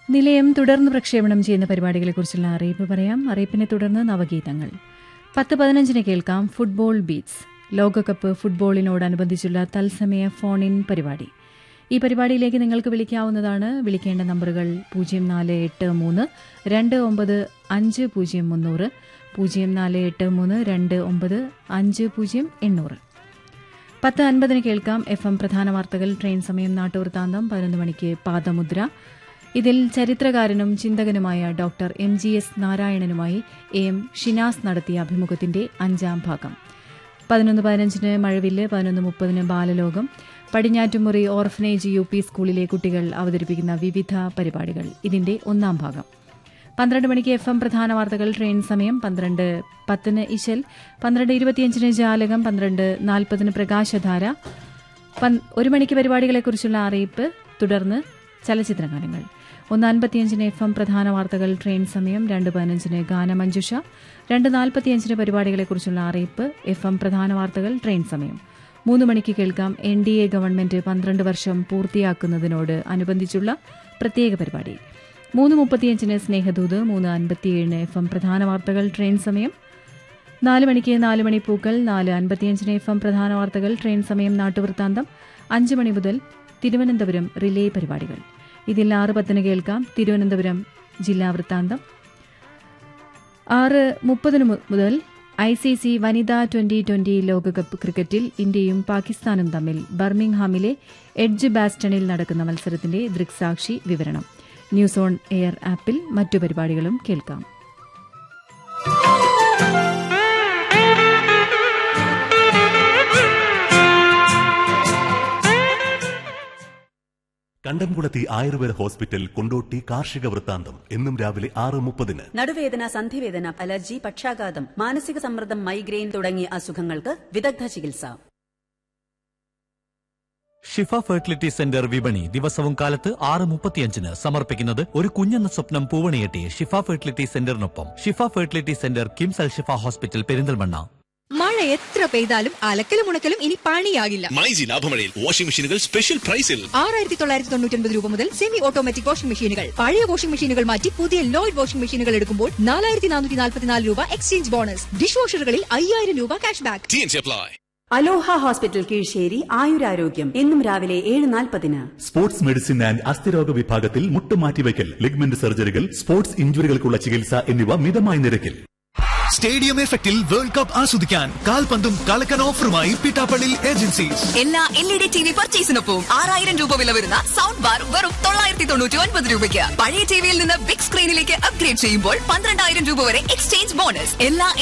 നിലയം തുടർന്ന് പ്രക്ഷേപണം ചെയ്യുന്ന പരിപാടികളെക്കുറിച്ചുള്ള അറിയിപ്പ് പറയാം അറിയിപ്പിനെ തുടർന്ന് നവഗീതങ്ങൾ പത്ത് പതിനഞ്ചിന് കേൾക്കാം ഫുട്ബോൾ ബീറ്റ്സ് ലോകകപ്പ് ഫുട്ബോളിനോടനുബന്ധിച്ചുള്ള തത്സമയ ഫോൺ ഇൻ പരിപാടി ഈ പരിപാടിയിലേക്ക് നിങ്ങൾക്ക് വിളിക്കാവുന്നതാണ് വിളിക്കേണ്ട നമ്പറുകൾ പൂജ്യം നാല് എട്ട് മൂന്ന് രണ്ട് ഒമ്പത് അഞ്ച് പൂജ്യം മുന്നൂറ് പൂജ്യം നാല് എട്ട് മൂന്ന് രണ്ട് ഒമ്പത് അഞ്ച് പൂജ്യം എണ്ണൂറ് പത്ത് അൻപതിന് കേൾക്കാം എഫ് എം പ്രധാന വാർത്തകൾ ട്രെയിൻ സമയം നാട്ടുവൃത്താന്തം പതിനൊന്ന് മണിക്ക് പാദമുദ്ര ഇതിൽ ചരിത്രകാരനും ചിന്തകനുമായ ഡോക്ടർ എം ജി എസ് നാരായണനുമായി എ എം ഷിനാസ് നടത്തിയ അഭിമുഖത്തിന്റെ അഞ്ചാം ഭാഗം പതിനൊന്ന് പതിനഞ്ചിന് മഴവില്ല് പതിനൊന്ന് മുപ്പതിന് Balalokam Padinjattumuri orphanage U P സ്കൂളിലെ കുട്ടികൾ അവതരിപ്പിക്കുന്ന വിവിധ പരിപാടികൾ ഇതിന്റെ ഒന്നാം ഭാഗം പന്ത്രണ്ട് മണിക്ക് എഫ് എം പ്രധാന വാർത്തകൾ ട്രെയിൻ സമയം പന്ത്രണ്ട് പത്തിന് ഇശൽ പന്ത്രണ്ട് ഇരുപത്തിയഞ്ചിന് ജാലകം പന്ത്രണ്ട് നാൽപ്പതിന് പ്രകാശധാര പൻ- ഒരു മണിക്ക് പരിപാടികളെക്കുറിച്ചുള്ള അറിയിപ്പ് തുടർന്ന് ചലച്ചിത്രഗാനങ്ങൾ ഒന്ന് അൻപത്തിയഞ്ചിന് എഫ് എം പ്രധാന വാർത്തകൾ ട്രെയിൻ സമയം രണ്ട് പതിനഞ്ചിന് ഗാനമഞ്ജുഷ രണ്ട് നാൽപ്പത്തിയഞ്ചിന് പരിപാടികളെക്കുറിച്ചുള്ള അറിയിപ്പ് എഫ് എം പ്രധാന വാർത്തകൾ ട്രെയിൻ സമയം മൂന്ന് മണിക്ക് കേൾക്കാം എൻ ഡി എ ഗവൺമെന്റ് പന്ത്രണ്ട് വർഷം പൂർത്തിയാക്കുന്നതിനോട് അനുബന്ധിച്ചുള്ള പ്രത്യേക പരിപാടി മൂന്ന് മുപ്പത്തിയഞ്ചിന് സ്നേഹദൂത് മൂന്ന് അൻപത്തിയേഴിന് എഫ് എം പ്രധാന വാർത്തകൾ ട്രെയിൻ സമയം നാല് മണിക്ക് നാല് മണി പൂക്കൾ നാല് അൻപത്തിയഞ്ചിന് എഫ് എം പ്രധാന വാർത്തകൾ ട്രെയിൻ സമയം നാട്ടുവൃത്താന്തം അഞ്ച് മണി മുതൽ തിരുവനന്തപുരം റിലേ പരിപാടികൾ ഇതിൽ ആറ് പത്തിന് കേൾക്കാം തിരുവനന്തപുരം ജില്ലാ വൃത്താന്തം ആറ് മുപ്പതിന് മു- മുതൽ ഐ സി സി വനിതാ ട്വന്റി ട്വന്റി ലോകകപ്പ് ക്രിക്കറ്റിൽ ഇന്ത്യയും പാകിസ്ഥാനും തമ്മിൽ ബർമിംഗ്ഹാമിലെ എഡ്ജ് ബാസ്റ്റണിൽ നടക്കുന്ന മത്സരത്തിന്റെ ദൃക്സാക്ഷി വിവരണം ന്യൂസ് ഓൺ എയർ ആപ്പിൽ മറ്റു പരിപാടികളും കേൾക്കാം കണ്ടംകുളത്തി ആയുർവേദ ഹോസ്പിറ്റൽ കൊണ്ടോട്ടി കാർഷിക വൃത്താന്തം എന്നും രാവിലെ ആറ് മുപ്പതിന് നടുവേദന സന്ധിവേദന അലർജി പക്ഷാഘാതം മാനസിക സമ്മർദ്ദം മൈഗ്രെയിൻ തുടങ്ങിയ അസുഖങ്ങൾക്ക് വിദഗ്ധ ചികിത്സ ഷിഫ ഫെർട്ടിലിറ്റി സെന്റർ വിപണി ദിവസവും കാലത്ത് ആറ് മുപ്പത്തിയഞ്ചിന് സമർപ്പിക്കുന്നത് ഒരു കുഞ്ഞെന്ന സ്വപ്നം പൂവണിയെട്ടി ഷിഫ ഫെർട്ടിലിറ്റി സെന്ററിനൊപ്പം Shifa fertility centre KIMS Al Shifa hospital Perinthalmanna മഴ എത്ര പെയ്താലും അലക്കലും ഉണക്കലും ഇനി പണിയാകില്ല മൈജി ലാഭമഴയിൽ വാഷിംഗ് മെഷീനുകൾ സ്പെഷ്യൽ പ്രൈസിൽ ആറായിരത്തി തൊള്ളായിരത്തി തൊണ്ണൂറ്റി രൂപ മുതൽ സെമി ഓട്ടോമാറ്റിക് വാഷിംഗ് മെഷീനുകൾ പഴയ വാഷിംഗ് മെഷീനുകൾ മാറ്റി പുതിയ ലോയിഡ് വാഷിംഗ് മെഷീനുകൾ എടുക്കുമ്പോൾ നാലായിരത്തി നാനൂറ്റി നാൽപ്പത്തിനാല് രൂപ എക്സ്ചേഞ്ച് ബോണസ് ഡിഷ് വാഷറുകളിൽ അയ്യായിരം രൂപ cash back T N apply Aloha hospital Kizhisseri ആയുരാരോഗ്യം എന്നും രാവിലെ ഏഴ് നാൽപ്പതിന് സ്പോർട്സ് മെഡിസിൻ ആൻഡ് അസ്ഥിരോഗ വിഭാഗത്തിൽ മുട്ടുമാറ്റിവയ്ക്കൽ ലിഗ്മെന്റ് സർജറികൾ സ്പോർട്സ് ഇഞ്ചുറികൾക്കുള്ള ചികിത്സ എന്നിവ മിതമായ നിരക്കിൽ സ്റ്റേഡിയം എഫക്റ്റിൽ വേൾഡ് കപ്പ് ആസ്വദിക്കാൻ കാൽപന്തും കളക്കൻ ഓഫറുമായി പിട്ടാപ്പള്ളി ഏജൻസീസ് എല്ലാ L E D T V പർച്ചേസിനൊപ്പം ആറായിരം രൂപ വില വരുന്ന സൗണ്ട് ബാർ വെറും തൊള്ളായിരത്തി തൊണ്ണൂറ്റി ഒൻപത് രൂപയ്ക്ക് പഴയ ടിവിയിൽ നിന്ന് ബിഗ് സ്ക്രീനിലേക്ക് അപ്ഗ്രേഡ് ചെയ്യുമ്പോൾ പന്ത്രണ്ടായിരം രൂപ വരെ എക്സ്ചേഞ്ച് ബോണസ് എല്ലാ